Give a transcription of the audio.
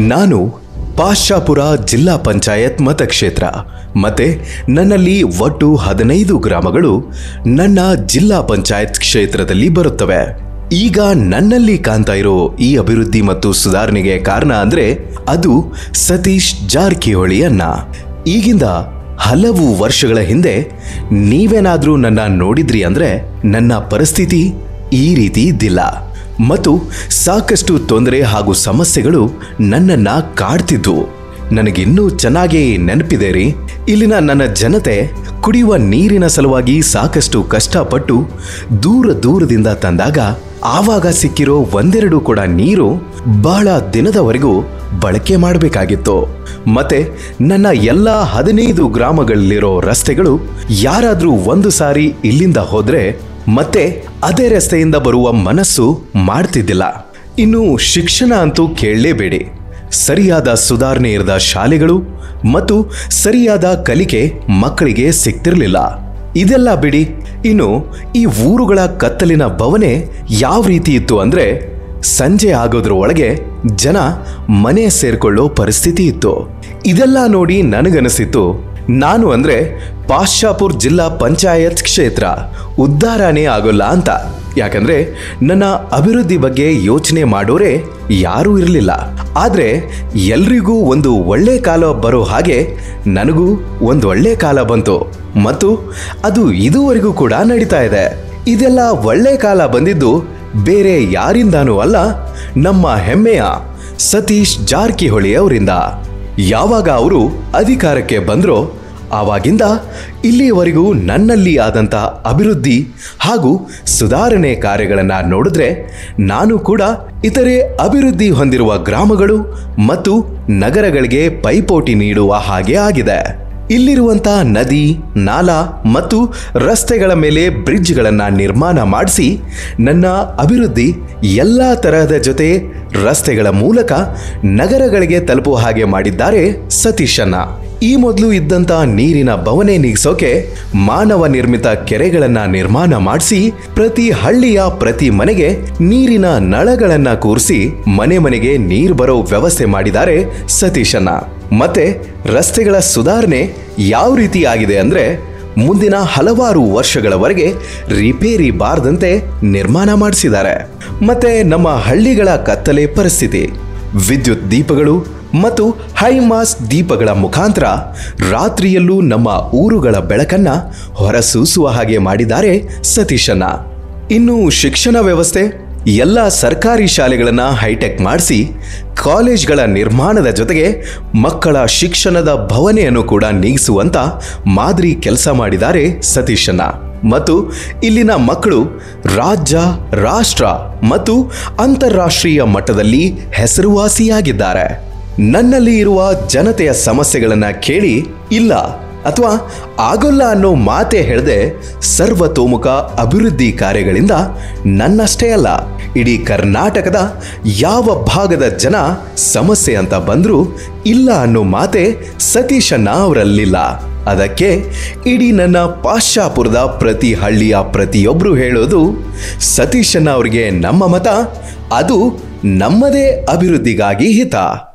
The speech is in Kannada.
ನಾನು ಪಾಶಾಪುರ ಜಿಲ್ಲಾ ಪಂಚಾಯತ್ ಮತಕ್ಷೇತ್ರ ಮತ್ತೆ ನನ್ನಲ್ಲಿ ಒಟ್ಟು ಹದಿನೈದು ಗ್ರಾಮಗಳು ನನ್ನ ಜಿಲ್ಲಾ ಪಂಚಾಯತ್ ಕ್ಷೇತ್ರದಲ್ಲಿ ಬರುತ್ತವೆ ಈಗ ನನ್ನಲ್ಲಿ ಕಾಣ್ತಾ ಇರೋ ಈ ಅಭಿವೃದ್ಧಿ ಮತ್ತು ಸುಧಾರಣೆಗೆ ಕಾರಣ ಅಂದ್ರೆ ಅದು ಸತೀಶ್ ಜಾರಕಿಹೊಳಿ ಅನ್ನ ಈಗಿಂದ ಹಲವು ವರ್ಷಗಳ ಹಿಂದೆ ನೀವೇನಾದ್ರೂ ನನ್ನ ನೋಡಿದ್ರಿ ಅಂದ್ರೆ ನನ್ನ ಪರಿಸ್ಥಿತಿ ಈ ರೀತಿ ಇದ್ದಿಲ್ಲ ಮತ್ತು ಸಾಕಷ್ಟು ತೊಂದರೆ ಹಾಗೂ ಸಮಸ್ಯೆಗಳು ನನ್ನನ್ನ ಕಾಡ್ತಿದ್ವು ನನಗಿನ್ನೂ ಚೆನ್ನಾಗಿ ನೆನಪಿದೆ ರೀ ಇಲ್ಲಿನ ನನ್ನ ಜನತೆ ಕುಡಿಯುವ ನೀರಿನ ಸಲುವಾಗಿ ಸಾಕಷ್ಟು ಕಷ್ಟಪಟ್ಟು ದೂರ ದೂರದಿಂದ ತಂದಾಗ ಆವಾಗ ಸಿಕ್ಕಿರೋ ಒಂದೆರಡು ಕೂಡ ನೀರು ಬಹಳ ದಿನದವರೆಗೂ ಬಳಕೆ ಮಾಡಬೇಕಾಗಿತ್ತು ಮತ್ತೆ ನನ್ನ ಎಲ್ಲ ಹದಿನೈದು ಗ್ರಾಮಗಳಲ್ಲಿರೋ ರಸ್ತೆಗಳು ಯಾರಾದ್ರೂ ಒಂದು ಸಾರಿ ಇಲ್ಲಿಂದ ಹೋದ್ರೆ ಮತ್ತೆ ಅದೇ ರಸ್ತೆಯಿಂದ ಬರುವ ಮನಸ್ಸು ಮಾಡ್ತಿದ್ದಿಲ್ಲ ಇನ್ನು ಶಿಕ್ಷಣ ಅಂತೂ ಕೇಳಲೇಬೇಡಿ ಸರಿಯಾದ ಸುಧಾರಣೆ ಇರದ ಶಾಲೆಗಳು ಮತ್ತು ಸರಿಯಾದ ಕಲಿಕೆ ಮಕ್ಕಳಿಗೆ ಸಿಗ್ತಿರ್ಲಿಲ್ಲ ಇದೆಲ್ಲ ಬಿಡಿ ಇನ್ನು ಈ ಊರುಗಳ ಕತ್ತಲಿನ ಭವನೆ ಯಾವ ರೀತಿ ಇತ್ತು ಅಂದ್ರೆ ಸಂಜೆ ಆಗೋದ್ರ ಒಳಗೆ ಜನ ಮನೆ ಸೇರ್ಕೊಳ್ಳೋ ಪರಿಸ್ಥಿತಿ ಇತ್ತು ಇದೆಲ್ಲ ನೋಡಿ ನನಗನಿಸಿತ್ತು ನಾನು ಅಂದ್ರೆ ಪಾಶಾಪುರ್ ಜಿಲ್ಲಾ ಪಂಚಾಯತ್ ಕ್ಷೇತ್ರ ಉದ್ಧಾರನೇ ಆಗೋಲ್ಲ ಅಂತ ಯಾಕಂದ್ರೆ ನನ್ನ ಅಭಿವೃದ್ಧಿ ಬಗ್ಗೆ ಯೋಚನೆ ಮಾಡೋರೆ ಯಾರೂ ಇರಲಿಲ್ಲ ಆದ್ರೆ ಎಲ್ರಿಗೂ ಒಂದು ಒಳ್ಳೆ ಕಾಲ ಬರೋ ಹಾಗೆ ನನಗೂ ಒಂದು ಒಳ್ಳೆ ಕಾಲ ಬಂತು ಮತ್ತು ಅದು ಇದುವರೆಗೂ ಕೂಡ ನಡೀತಾ ಇದೆ ಇದೆಲ್ಲ ಒಳ್ಳೆ ಕಾಲ ಬಂದಿದ್ದು ಬೇರೆ ಯಾರಿಂದಾನೂ ಅಲ್ಲ ನಮ್ಮ ಹೆಮ್ಮೆಯ ಸತೀಶ್ ಜಾರಕಿಹೊಳಿ ಅವರಿಂದ ಯಾವಾಗ ಅವರು ಅಧಿಕಾರಕ್ಕೆ ಬಂದ್ರೋ ಆವಾಗಿಂದ ಇಲ್ಲಿಯವರೆಗೂ ನನ್ನಲ್ಲಿ ಆದಂಥ ಅಭಿವೃದ್ಧಿ ಹಾಗೂ ಸುಧಾರಣೆ ಕಾರ್ಯಗಳನ್ನು ನೋಡಿದ್ರೆ ನಾನು ಕೂಡ ಇತರೆ ಅಭಿವೃದ್ಧಿ ಹೊಂದಿರುವ ಗ್ರಾಮಗಳು ಮತ್ತು ನಗರಗಳಿಗೆ ಪೈಪೋಟಿ ನೀಡುವ ಹಾಗೆ ಆಗಿದೆ ಇಲ್ಲಿರುವಂಥ ನದಿ ನಾಲಾ ಮತ್ತು ರಸ್ತೆಗಳ ಮೇಲೆ ಬ್ರಿಡ್ಜ್ಗಳನ್ನು ನಿರ್ಮಾಣ ಮಾಡಿಸಿ ನನ್ನ ಅಭಿವೃದ್ಧಿ ಎಲ್ಲ ತರಹದ ಜೊತೆ ರಸ್ತೆಗಳ ಮೂಲಕ ನಗರಗಳಿಗೆ ತಲುಪುವ ಹಾಗೆ ಮಾಡಿದ್ದಾರೆ ಸತೀಶಣ್ಣ ಈ ಮೊದಲು ಇದ್ದಂತ ನೀರಿನ ಬವನೆ ನೀಗಿಸೋಕೆ ಮಾನವ ನಿರ್ಮಿತ ಕೆರೆಗಳನ್ನ ನಿರ್ಮಾಣ ಮಾಡಿಸಿ ಪ್ರತಿ ಹಳ್ಳಿಯ ಪ್ರತಿ ಮನೆಗೆ ನೀರಿನ ನಳಗಳನ್ನ ಕೂರಿಸಿ ಮನೆ ಮನೆಗೆ ನೀರು ಬರೋ ವ್ಯವಸ್ಥೆ ಮಾಡಿದ್ದಾರೆ ಸತೀಶಣ್ಣ ಮತ್ತೆ ರಸ್ತೆಗಳ ಸುಧಾರಣೆ ಯಾವ ರೀತಿ ಆಗಿದೆ ಅಂದ್ರೆ ಮುಂದಿನ ಹಲವಾರು ವರ್ಷಗಳವರೆಗೆ ರಿಪೇರಿ ಬಾರದಂತೆ ನಿರ್ಮಾಣ ಮಾಡಿಸಿದ್ದಾರೆ ಮತ್ತೆ ನಮ್ಮ ಹಳ್ಳಿಗಳ ಕತ್ತಲೆ ಪರಿಸ್ಥಿತಿ ವಿದ್ಯುತ್ ದೀಪಗಳು ಮತ್ತು ಹೈಮಾಸ್ ದೀಪಗಳ ಮುಖಾಂತರ ರಾತ್ರಿಯಲ್ಲೂ ನಮ್ಮ ಊರುಗಳ ಬೆಳಕನ್ನ ಹೊರಸೂಸುವ ಹಾಗೆ ಮಾಡಿದ್ದಾರೆ ಸತೀಶಣ್ಣ ಇನ್ನು ಶಿಕ್ಷಣ ವ್ಯವಸ್ಥೆ ಎಲ್ಲ ಸರ್ಕಾರಿ ಶಾಲೆಗಳನ್ನ ಹೈಟೆಕ್ ಮಾಡಿಸಿ ಕಾಲೇಜ್ಗಳ ನಿರ್ಮಾಣದ ಜೊತೆಗೆ ಮಕ್ಕಳ ಶಿಕ್ಷಣದ ಭವನೆಯನ್ನು ಕೂಡ ನೀಗಿಸುವಂತ ಮಾದರಿ ಕೆಲಸ ಮಾಡಿದ್ದಾರೆ ಸತೀಶಣ್ಣ ಮತ್ತು ಇಲ್ಲಿನ ಮಕ್ಕಳು ರಾಜ್ಯ ರಾಷ್ಟ್ರ ಮತ್ತು ಅಂತಾರಾಷ್ಟ್ರೀಯ ಮಟ್ಟದಲ್ಲಿ ಹೆಸರುವಾಸಿಯಾಗಿದ್ದಾರೆ ನನ್ನಲ್ಲಿ ಇರುವ ಜನತೆಯ ಸಮಸ್ಯೆಗಳನ್ನ ಕೇಳಿ ಇಲ್ಲ ಅಥವಾ ಆಗೋಲ್ಲ ಅನ್ನೋ ಮಾತೇ ಹೇಳದೆ ಸರ್ವತೋಮುಖ ಅಭಿವೃದ್ಧಿ ಕಾರ್ಯಗಳಿಂದ ನನ್ನಷ್ಟೇ ಅಲ್ಲ ಇಡೀ ಕರ್ನಾಟಕದ ಯಾವ ಭಾಗದ ಜನ ಸಮಸ್ಯೆ ಅಂತ ಬಂದರೂ ಇಲ್ಲ ಅನ್ನೋ ಮಾತೆ ಸತೀಶಣ್ಣ ಅವರಲ್ಲಿಲ್ಲ ಅದಕ್ಕೆ ಇಡೀ ನನ್ನ ಪಾಶ್ಚಾಪುರದ ಪ್ರತಿ ಹಳ್ಳಿಯ ಪ್ರತಿಯೊಬ್ಬರು ಹೇಳೋದು ಸತೀಶಣ್ಣ ಅವರಿಗೆ ನಮ್ಮ ಮತ ಅದು ನಮ್ಮದೇ ಅಭಿವೃದ್ಧಿಗಾಗಿ ಹಿತ